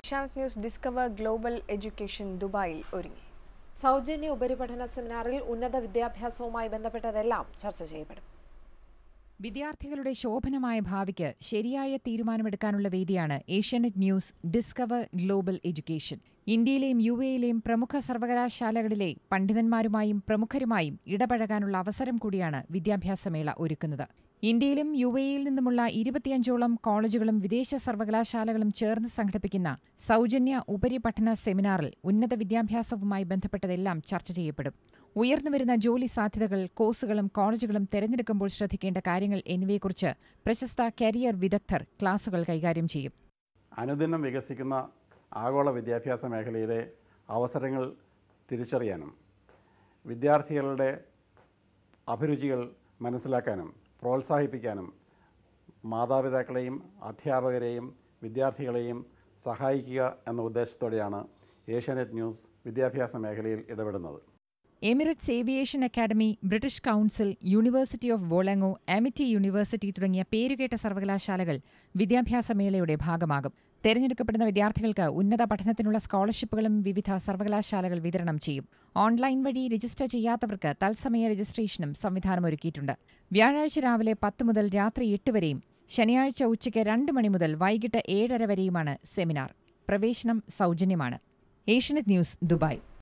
Asianet news discover global education ദുബായിൽ ഒരുങ്ങി സൗജന്യ ഉപരിപഠന സെമിനാറിൽ ഉന്നത വിദ്യാഭ്യാസവുമായി ബന്ധപ്പെട്ടതെല്ലാം ചർച്ച ചെയ്യപ്പെടും വിദ്യാർത്ഥികളുടെ ശോഭനമായ ഭാവിക്ക് ശരിയായ തീരുമാനമെടുക്കാനുള്ള വേദിയാണ് Asianet news discover global education ഇന്ത്യയിലെയും യു എയിലെയും പ്രമുഖ സർവകലാശാലകളിലെ പണ്ഡിതന്മാരുമായും പ്രമുഖരുമായും ഇടപഴകാനുള്ള അവസരം കൂടിയാണ് വിദ്യാഭ്യാസമേള ഒരുക്കുന്നത് ഇന്ത്യയിലും യു എയിൽ നിന്നുമുള്ള ഇരുപത്തിയഞ്ചോളം കോളേജുകളും വിദേശ സർവകലാശാലകളും ചേർന്ന് സംഘടിപ്പിക്കുന്ന സൗജന്യ ഉപരിപഠന സെമിനാറിൽ ഉന്നത വിദ്യാഭ്യാസവുമായി ബന്ധപ്പെട്ടതെല്ലാം ചർച്ച ചെയ്യപ്പെടും ഉയർന്നുവരുന്ന ജോലി സാധ്യതകൾ കോഴ്സുകളും കോളേജുകളും തെരഞ്ഞെടുക്കുമ്പോൾ ശ്രദ്ധിക്കേണ്ട കാര്യങ്ങൾ എന്നിവയെക്കുറിച്ച് പ്രശസ്ത കരിയർ വിദഗ്ധർ ക്ലാസുകൾ കൈകാര്യം ചെയ്യും അനുദിനം വികസിക്കുന്ന ആഗോള വിദ്യാഭ്യാസ മേഖലയിലെ അവസരങ്ങൾ തിരിച്ചറിയാനും വിദ്യാർത്ഥികളുടെ അഭിരുചികൾ മനസ്സിലാക്കാനും പ്രോത്സാഹിപ്പിക്കാനും മാതാപിതാക്കളെയും അധ്യാപകരെയും വിദ്യാർത്ഥികളെയും സഹായിക്കുക എന്ന ഉദ്ദേശത്തോടെയാണ് ഏഷ്യാനെറ്റ് ന്യൂസ് വിദ്യാഭ്യാസ മേഖലയിൽ ഇടപെടുന്നത് Emirates aviation academy British council university of വോളങ്ങോ ആമിറ്റി യൂണിവേഴ്സിറ്റി തുടങ്ങിയ പേരുകേട്ട സർവകലാശാലകൾ വിദ്യാഭ്യാസ മേളയുടെ ഭാഗമാകും തെരഞ്ഞെടുക്കപ്പെടുന്ന വിദ്യാർത്ഥികൾക്ക് ഉന്നത പഠനത്തിനുള്ള സ്കോളർഷിപ്പുകളും വിവിധ സർവകലാശാലകൾ വിതരണം ചെയ്യും ഓൺലൈൻ വഴി രജിസ്റ്റർ ചെയ്യാത്തവർക്ക് തത്സമയ രജിസ്ട്രേഷനും സംവിധാനമൊരുക്കിയിട്ടുണ്ട് വ്യാഴാഴ്ച രാവിലെ പത്ത് മുതൽ രാത്രി എട്ട് വരെയും ശനിയാഴ്ച ഉച്ചയ്ക്ക് രണ്ട് മണി മുതൽ വൈകിട്ട് ഏഴര വരെയുമാണ് സെമിനാർ പ്രവേശനം സൗജന്യമാണ് ഏഷ്യനെറ്റ് ന്യൂസ് ദുബായ്